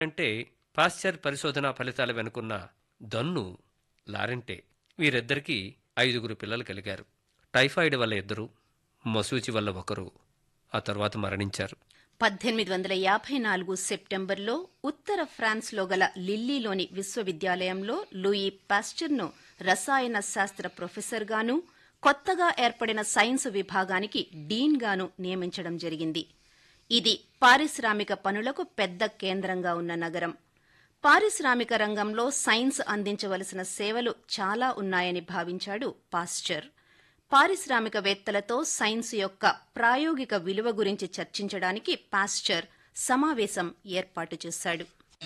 అంటే పాశ్చర్ పరిశోధన ఫలితాల వెనుకున్న దన్ను లారెంటే వీరిద్దరికీ ఐదుగురు పిల్లలు కలిగారు టైఫాయిడ్ వల్ల ఇద్దరు మసూచి వల్ల ఒకరు ఆ తర్వాత మరణించారు పద్దెనిమిది వందల యాభై నాలుగు సెప్టెంబర్లో ఉత్తర ఫ్రాన్స్లో గల లిల్లీలోని విశ్వవిద్యాలయంలో లూయి పాస్చర్ను రసాయన శాస్త్ర ప్రొఫెసర్గాను కొత్తగా ఏర్పడిన సైన్స్ విభాగానికి డీన్గాను నియమించడం జరిగింది ఇది పారిశ్రామిక పనులకు పెద్ద కేంద్రంగా ఉన్న నగరం పారిశ్రామిక రంగంలో సైన్స్ అందించవలసిన సేవలు చాలా ఉన్నాయని భావించాడు పాస్చర్ పారిశ్రామికవేత్తలతో సైన్స్ యొక్క ప్రాయోగిక విలువ గురించి చర్చించడానికి పాస్చర్ సమావేశం ఏర్పాటు చేశాడు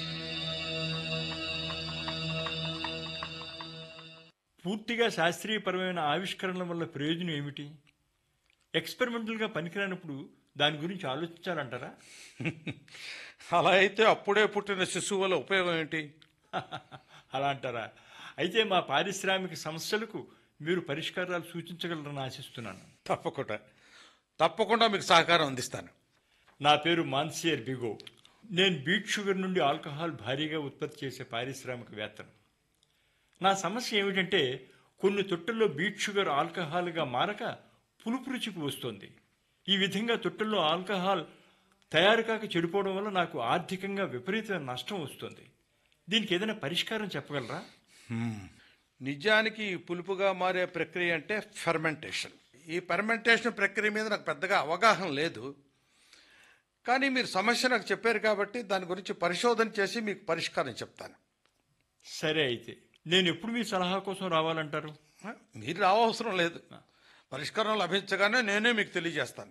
పూర్తిగా శాస్త్రీయపరమైన ఆవిష్కరణల వల్ల ప్రయోజనం ఏమిటి ఎక్స్పెరిమెంటల్గా పనికిరానప్పుడు దాని గురించి ఆలోచించాలంటారా అలా అయితే అప్పుడే పుట్టిన శిశువు వల్ల ఉపయోగం ఏంటి అలా అంటారా అయితే మా పారిశ్రామిక సమస్యలకు మీరు పరిష్కారాలు సూచించగలరని ఆశిస్తున్నాను తప్పకుండా తప్పకుండా మీకు సహకారం అందిస్తాను నా పేరు మాన్సియర్ బిగో నేను బీట్ షుగర్ నుండి ఆల్కహాల్ భారీగా ఉత్పత్తి చేసే పారిశ్రామికవేత్తను నా సమస్య ఏమిటంటే కొన్ని తొట్టెల్లో బీట్ షుగర్ ఆల్కహాల్గా మారక పులుపు రుచికి వస్తోంది ఈ విధంగా తొట్టెల్లో ఆల్కహాల్ తయారు కాక చెడిపోవడం వల్ల నాకు ఆర్థికంగా విపరీతమైన నష్టం వస్తుంది దీనికి ఏదైనా పరిష్కారం చెప్పగలరా నిజానికి ఈ పులుపుగా మారే ప్రక్రియ అంటే ఫెర్మెంటేషన్ ఈ ఫెర్మెంటేషన్ ప్రక్రియ మీద నాకు పెద్దగా అవగాహన లేదు కానీ మీరు సమస్య నాకు చెప్పారు కాబట్టి దాని గురించి పరిశోధన చేసి మీకు పరిష్కారం చెప్తాను సరే అయితే నేను ఎప్పుడు మీ సలహా కోసం రావాలంటారు ఆ, మీరు రావసరం లేదు పరిష్కారం లభించగానే నేనే మీకు తెలియజేస్తాను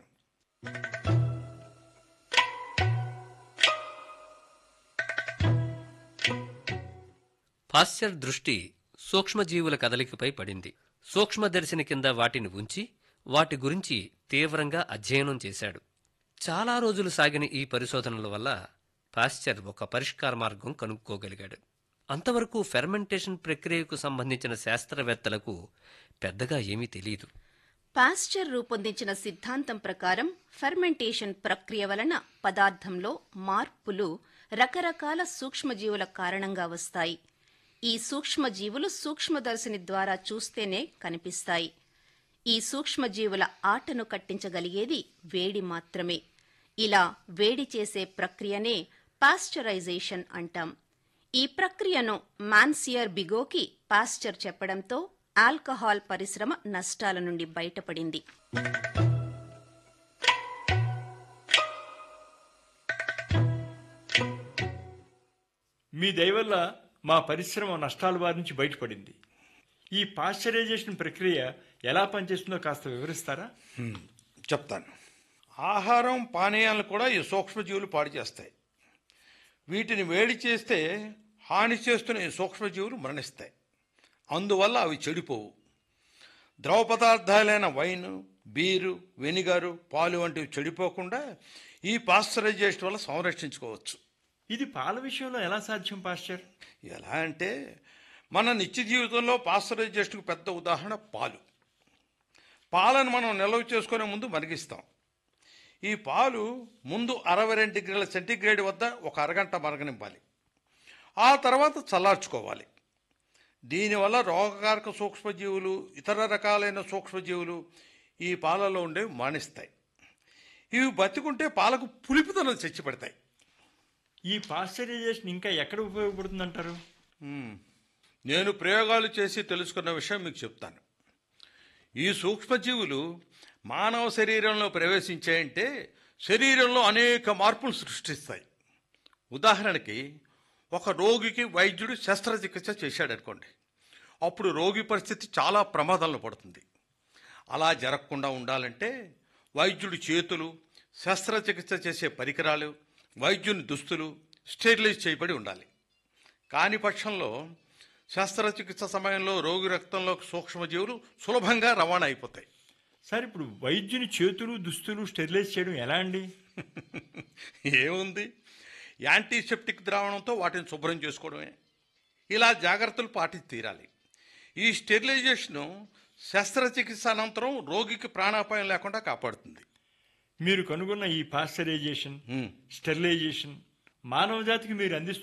పాశ్చర్ దృష్టి సూక్ష్మజీవుల కదలికపై పడింది సూక్ష్మదర్శిని కింద వాటిని ఉంచి వాటి గురించి తీవ్రంగా అధ్యయనం చేశాడు చాలా రోజులు సాగిన ఈ పరిశోధనల వల్ల పాశ్చర్ ఒక పరిష్కార మార్గం కనుక్కోగలిగాడు అంతవరకు ఫెర్మెంటేషన్ ప్రక్రియకు సంబంధించిన శాస్త్రవేత్తలకు పెద్దగా ఏమీ తెలియదు పాస్చర్ రూపొందించిన సిద్ధాంతం ప్రకారం ఫెర్మెంటేషన్ ప్రక్రియ వలన పదార్థంలో మార్పులు రకరకాల సూక్ష్మజీవుల కారణంగా వస్తాయి ఈ సూక్ష్మజీవులు సూక్ష్మదర్శిని ద్వారా చూస్తేనే కనిపిస్తాయి ఈ సూక్ష్మజీవుల ఆటను కట్టించగలిగేది వేడి మాత్రమే ఇలా వేడి చేసే ప్రక్రియనే పాస్చరైజేషన్ అంటాం ఈ ప్రక్రియను మాన్సియర్ బిగోకి పాస్చర్ చెప్పడంతో ఆల్కహాల్ పరిశ్రమ నష్టాల నుండి బయటపడింది మీ దయవల్ల మా పరిశ్రమ నష్టాల బారి నుంచి బయటపడింది ఈ పాశ్చరైజేషన్ ప్రక్రియ ఎలా పనిచేస్తుందో కాస్త వివరిస్తారా హ్మ్, చెప్తాను ఆహారం పానీయాలను కూడా ఈ సూక్ష్మజీవులు పాడు చేస్తాయి వీటిని వేడి చేస్తే హాని చేస్తున్న ఈ సూక్ష్మజీవులు మరణిస్తాయి అందువల్ల అవి చెడిపోవు ద్రవ పదార్థాలైన వైన్ బీరు వెనిగరు పాలు వంటివి చెడిపోకుండా ఈ పాశ్చరైజేషన్ వల్ల సంరక్షించుకోవచ్చు ఇది పాల విషయంలో ఎలా సాధ్యం పాశ్చర్ ఎలా అంటే మన నిత్య జీవితంలో పాశ్చరైజేషన్కు పెద్ద ఉదాహరణ పాలు పాలను మనం నిల్వ చేసుకునే ముందు మరిగిస్తాం ఈ పాలు ముందు అరవై రెండు డిగ్రీల సెంటీగ్రేడ్ వద్ద ఒక అరగంట మరగనివ్వాలి ఆ తర్వాత చల్లార్చుకోవాలి దీనివల్ల రోగకారక సూక్ష్మజీవులు ఇతర రకాలైన సూక్ష్మజీవులు ఈ పాలలో ఉండేవి మానిస్తాయి ఇవి బతికుంటే పాలకు పులిపితనం తెచ్చిపెడతాయి ఈ పాశ్చరైజేషన్ ఇంకా ఎక్కడ ఉపయోగపడుతుందంటారు మ్మ్. నేను ప్రయోగాలు చేసి తెలుసుకున్న విషయం మీకు చెప్తాను ఈ సూక్ష్మజీవులు మానవ శరీరంలో ప్రవేశించాయంటే శరీరంలో అనేక మార్పులు సృష్టిస్తాయి ఉదాహరణకి ఒక రోగికి వైద్యుడు శస్త్రచికిత్స చేశాడనుకోండి అప్పుడు రోగి పరిస్థితి చాలా ప్రమాదంలో పడుతుంది అలా జరగకుండా ఉండాలంటే వైద్యుడి చేతులు శస్త్రచికిత్స చేసే పరికరాలు వైద్యుని దుస్తులు స్టెరిలైజ్ చేయబడి ఉండాలి కాని పక్షంలో శస్త్రచికిత్స సమయంలో రోగి రక్తంలో సూక్ష్మజీవులు సులభంగా రవాణా అయిపోతాయి సార్ ఇప్పుడు వైద్యుని చేతులు దుస్తులు స్టెరిలైజ్ చేయడం ఎలా అండి ఏముంది యాంటీసెప్టిక్ ద్రావణంతో వాటిని శుభ్రం చేసుకోవడమే ఇలా జాగ్రత్తలు పాటించి తీరాలి ఈ స్టెరిలైజేషను శస్త్రచికిత్స అనంతరం రోగికి ప్రాణాపాయం లేకుండా కాపాడుతుంది మీరు కనుగొన్న ఈ పాశ్చరైజేషన్ మ్మ్. స్టెరిలైజేషన్ మానవ జాతికి మీరు అందిస్తున్న